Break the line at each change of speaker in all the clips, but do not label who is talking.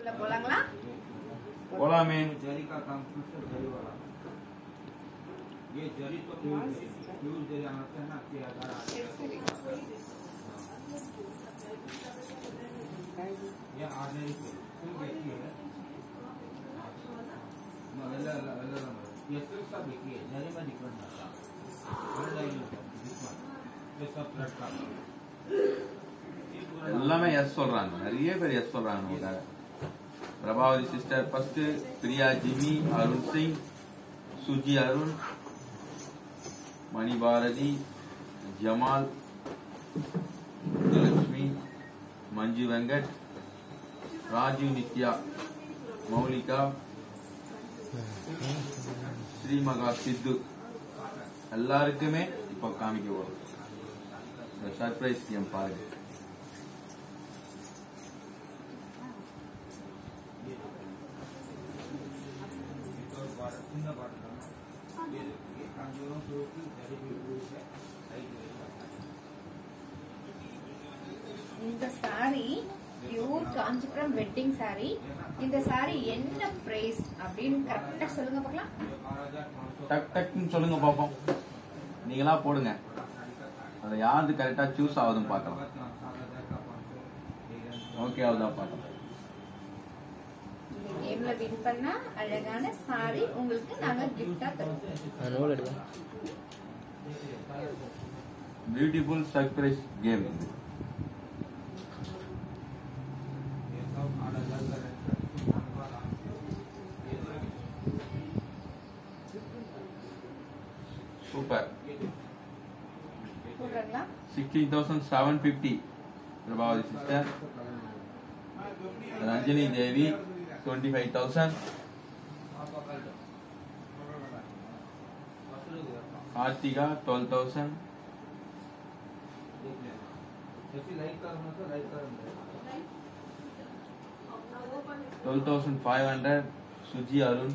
உள்ள போலாங்களா
போலாமே
जरी का काम खुद से जरी वाला ये जरी तो प्योर जरी प्योर जरी आना से ना कि अगर ये ऑर्डिनरी तुम देखिए वेला वेला ये सिर्फ सब देखिए जरी में डिफरेंट आता है लाइन दिस वन ये सब थ्रेड का ये पूरा
எல்லாமே எஸ் சொல்றாங்க நிறைய பேர் எஸ் சொல்றாங்க உங்களுக்காக Prabhavathi sister first Priya Jimmy Arun Singh Suji Arun Manibharathi Jamal Lakshmi Manju Venkat Rajeev Nithya Moulika Srimaha Sidhu எல்லாருக்குமே இப்போ காமிக்க போறோம் இந்த சர்ப்ரைஸ் கேம் பாருங்க
और बारह तीन बारह करना ये देखिए कांजूरों के ऊपर जरी भी हुई है साइड में
இந்த சாரி பியூர் காஞ்சிபுரம் வெட்டிங் சாரி இந்த சாரி என்ன பிரைஸ் அப்படின்னு கரெக்டா சொல்லுங்க பார்க்கலாம்
बारह हजार पाँच सौ
டக் டக்குன்னு சொல்லுங்க பாப்போம் நீங்களா போடுங்க அது யாரு கரெக்டா சூஸ் ஆகுதுன்னு பார்க்கலாம்
सात हजार का पाँच सौ
ஓகே ஆகுதா பார்க்கலாம்
இந்த கேம்ல வின் பண்ணா அழகான சாரி உங்களுக்கு நாங்க கிஃப்டா தருவோம்
நூல் எடுக்க
பியூட்டிஃபுல் சர்ப்ரைஸ் கேம்
ये सब आठ हजार का रहता
சூப்பர்
போடுறாங்களா
sixteen thousand seven fifty Prabhavathi sister Ranjani Devi twenty five thousand Karthika twelve thousand
जैसे लाइक करना तो लाइक कर
twelve thousand five hundred Suji Arun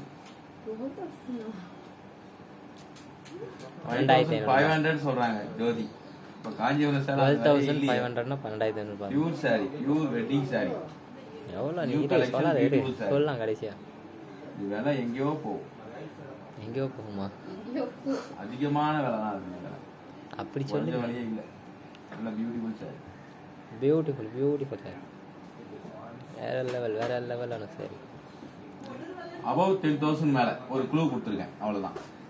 ரெண்டாயிரத்தி ஐநூறு.
ஃபைவ் ஹண்ட்ரட் சொல்றாங்க ஜோதி இப்போ Kanchipuram
twelve thousand
Salem
five ஹண்ட்ரட்னா பன்னெண்டாயிரத்தி ஐநூறு
pure sari pure wedding sari
எவ்வளோ நீ
New
இரு,
collection,
சொல்லாத இரு.
beautiful saree.
சொல்லலாம் கடைசியா
இது விலை எங்கேயோ போகும்
எங்கேயோ போகுமா
அதிகமான விலை தான் அது விலை
அப்படி
கொஞ்சம்
சொல்லு
விலையே இல்லை நல்ல beautiful sari
beautiful beautiful sir வேற லெவல் வேற லெவலான சாரி
அபவ் டென் தௌசண்ட் மேல ஒரு க்ளூ கொடுத்துருக்கேன் அவ்வளவுதான்